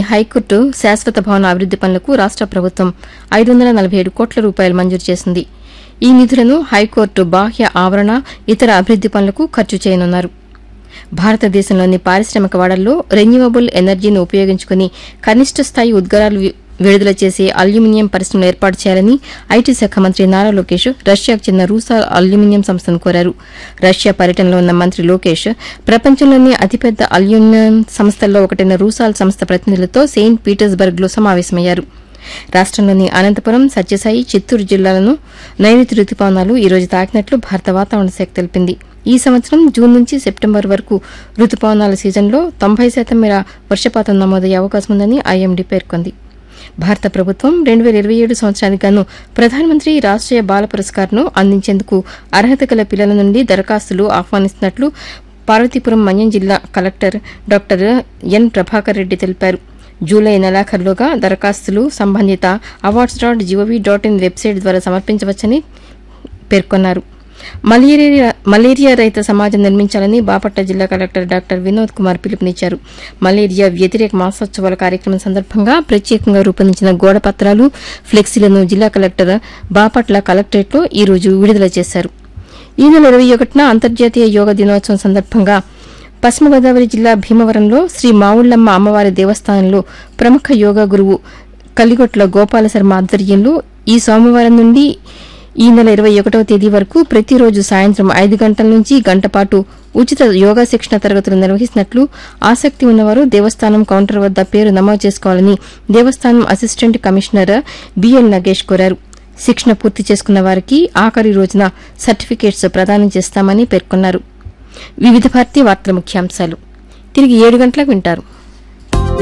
high court శాశ్వత భవన అభివృద్ది పనులకు రాష్ట ప్రభుత్వం ఐదు వందల నలభై ఏడు కోట్ల రూపాయలు మంజూరు చేసింది ఈ నిధులను హైకోర్టు బాహ్య ఆవరణ ఇతర అభివృద్ది పనులకు ఖర్చు చేయనున్నారు భారతదేశంలోని పారిశ్రామిక వాడల్లో రెన్యూవబుల్ ఎనర్జీని ఉపయోగించుకుని కనిష్ట స్థాయి ఉద్గారాలు వి- విడుదల చేసే అల్యూమినియం పరిశ్రమలు ఏర్పాటు చేయాలని ఐటీ శాఖ మంత్రి నారా లోకేష్ రష్యాకు చెందిన రూసాల్ అల్యూమినియం సంస్థను కోరారు రష్యా పర్యటనలో ఉన్న మంత్రి లోకేష్ ప్రపంచంలోని అతిపెద్ద అల్యూమినియం సంస్థల్లో ఒకటైన రూసాల్ సంస్థ ప్రతినిధులతో సెయింట్ పీటర్స్బర్గ్లో సమావేశమయ్యారు రాష్టంలోని అనంతపురం సత్యసాయి చిత్తూరు జిల్లాలను నైరుతి రుతుపవనాలు ఈ రోజు తాకినట్లు భారత వాతావరణ శాఖ తెలిపింది ఈ సంవత్సరం జూన్ నుంచి సెప్టెంబర్ వరకు రుతుపవనాల సీజన్లో తొంభై శాతం మేర వర్షపాతం నమోదయ్యే అవకాశం ఉందని ఐఎండీ పేర్కొంది భారత ప్రభుత్వం రెండు వేల ఇరవై ఏడు సంవత్సరానికి గాను ప్రధానమంత్రి రాష్ట్రీయ బాల పురస్కార్ను అందించేందుకు అర్హత గల పిల్లల నుండి దరఖాస్తులు ఆహ్వానిస్తున్నట్లు పార్వతీపురం మన్యం జిల్లా collector doctor N Prabhakar Reddy తెలిపారు జూలై నెలాఖరులోగా దరఖాస్తులు సంబంధిత awards dot GOV dot in website ద్వారా సమర్పించవచ్చని పేర్కొన్నారు మలేరియా మలేరియా రహిత సమాజం నిర్మించాలని బాపట్ల జిల్లా కలెక్టర్ డాక్టర్ వినోద్ కుమార్ పిలుపునిచ్చారు మలేరియా వ్యతిరేక మాసోత్సవాల కార్యక్రమం సందర్భంగా ప్రత్యేకంగా రూపొందించిన గోడ పత్రాలు ఫ్లెక్సీలను జిల్లా కలెక్టర్ బాపట్ల కలెక్టరేట్లో ఈ రోజు విడుదల చేశారు ఈ నెల ఇరవై ఒకటిన అంతర్జాతీయ యోగా దినోత్సవం సందర్భంగా పశ్చిమ గోదావరి జిల్లా భీమవరంలో శ్రీ మావుళ్లమ్మ అమ్మవారి దేవస్థానంలో ప్రముఖ యోగా గురువు కలిగొట్ల గోపాల శర్మ ఆధ్వర్యంలో ఈ సోమవారం నుండి ఈ నెల ఇరవై ఒకటవ తేదీ వరకు ప్రతిరోజు సాయంత్రం ఐదు గంటల నుంచి గంట పాటు ఉచిత యోగా శిక్షణ తరగతులు నిర్వహిస్తున్నట్లు ఆసక్తి ఉన్నవారు దేవస్థానం కౌంటర్ వద్ద పేరు నమోదు చేసుకోవాలని దేవస్థానం అసిస్టెంట్ కమిషనర్ బిఎల్ నగేష్ కోరారు శిక్షణ పూర్తి చేసుకున్న వారికి ఆఖరి రోజున సర్టిఫికేట్స్ ప్రదానం చేస్తామని పేర్కొన్నారు వివిధ భారతీయ వార్తల ముఖ్యాంశాలు తిరిగి ఏడు గంటలకు వింటారు